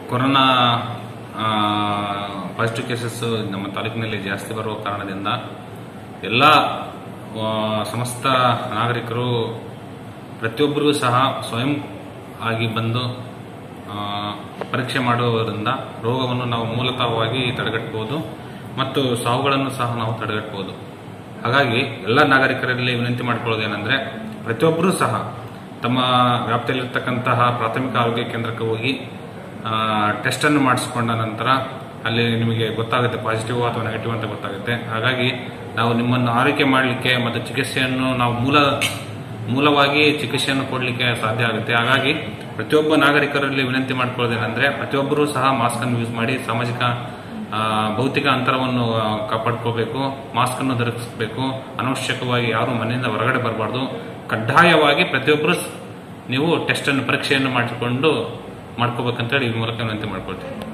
corona positive cases ನಮ್ಮ ತಾಲೂಕಿನಲ್ಲಿ ಜಾಸ್ತಿ ಬರುವ ಕಾರಣದಿಂದ ಎಲ್ಲ ಆ, ಸಮಸ್ತ ನಾಗರಿಕರು ಪ್ರತಿಯೊಬ್ಬರಿಗೂ ಸಹ ಸ್ವಯಂ ಆಗಿ ಬಂದು ಆ, ಪರೀಕ್ಷೆ ಮಾಡುವುದರಿಂದ ರೋಗವನ್ನು ನಾವು ಮೂಲತಃವಾಗಿ ತಡೆಗಟ್ಟಬಹುದು ಮತ್ತು ಸಾವುಗಳನ್ನು ಸಹ ನಾವು ತಡೆಗಟ್ಟಬಹುದು ಹಾಗಾಗಿ ಎಲ್ಲ ನಾಗರಿಕರಲ್ಲಿ ವಿನಂತಿ ಮಾಡಿಕೊಳ್ಳೋದೇನೆಂದರೆ ಪ್ರತಿಯೊಬ್ಬರೂ ಸಹ ತಮ್ಮ ವ್ಯಾಪ್ತಿಯಲ್ಲಿರ್ತಕ್ಕಂತಹ ಪ್ರಾಥಮಿಕ ಆರೋಗ್ಯ ಕೇಂದ್ರಕ್ಕೆ ಹೋಗಿ ಟೆಸ್ಟನ್ನು ಮಾಡಿಸಿಕೊಂಡ ನಂತರ ಅಲ್ಲಿ ನಿಮಗೆ ಗೊತ್ತಾಗುತ್ತೆ ಪಾಸಿಟಿವ್ ಅಥವಾ ನೆಗೆಟಿವ್ ಅಂತ ಗೊತ್ತಾಗುತ್ತೆ ಹಾಗಾಗಿ ನಾವು ನಿಮ್ಮನ್ನು ಆರೈಕೆ ಮಾಡಲಿಕ್ಕೆ ಮತ್ತು ಚಿಕಿತ್ಸೆಯನ್ನು ನಾವು ಮೂಲ ಮೂಲವಾಗಿ ಚಿಕಿತ್ಸೆಯನ್ನು ಕೊಡಲಿಕ್ಕೆ ಸಾಧ್ಯ ಆಗುತ್ತೆ ಹಾಗಾಗಿ ಪ್ರತಿಯೊಬ್ಬ ನಾಗರಿಕರಲ್ಲಿ ವಿನಂತಿ ಮಾಡ್ಕೊಳ್ಳೋದೇನೆಂದರೆ ಪ್ರತಿಯೊಬ್ಬರೂ ಸಹ ಮಾಸ್ಕ್ ಅನ್ನು ಯೂಸ್ ಮಾಡಿ ಸಾಮಾಜಿಕ ಆ, ಭೌತಿಕ ಅಂತರವನ್ನು ಆ, ಕಾಪಾಡ್ಕೋಬೇಕು ಮಾಸ್ಕ್ ಅನ್ನು ಧರಿಸಬೇಕು ಅನವಶ್ಯಕವಾಗಿ ಯಾರು ಮನೆಯಿಂದ ಹೊರಗಡೆ ಬರಬಾರ್ದು ಕಡ್ಡಾಯವಾಗಿ ಪ್ರತಿಯೊಬ್ಬರು ಸ್- ನೀವು ಟೆಸ್ಟ್ ಅನ್ನು ಪರೀಕ್ಷೆಯನ್ನು ಮಾಡಿಕೊಂಡು ಮಾಡ್ಕೋಬೇಕಂತೇಳಿ ಈ ಮೂಲಕ ವಿನಂತಿ ಮಾಡ್ಕೊಳ್ತೀನಿ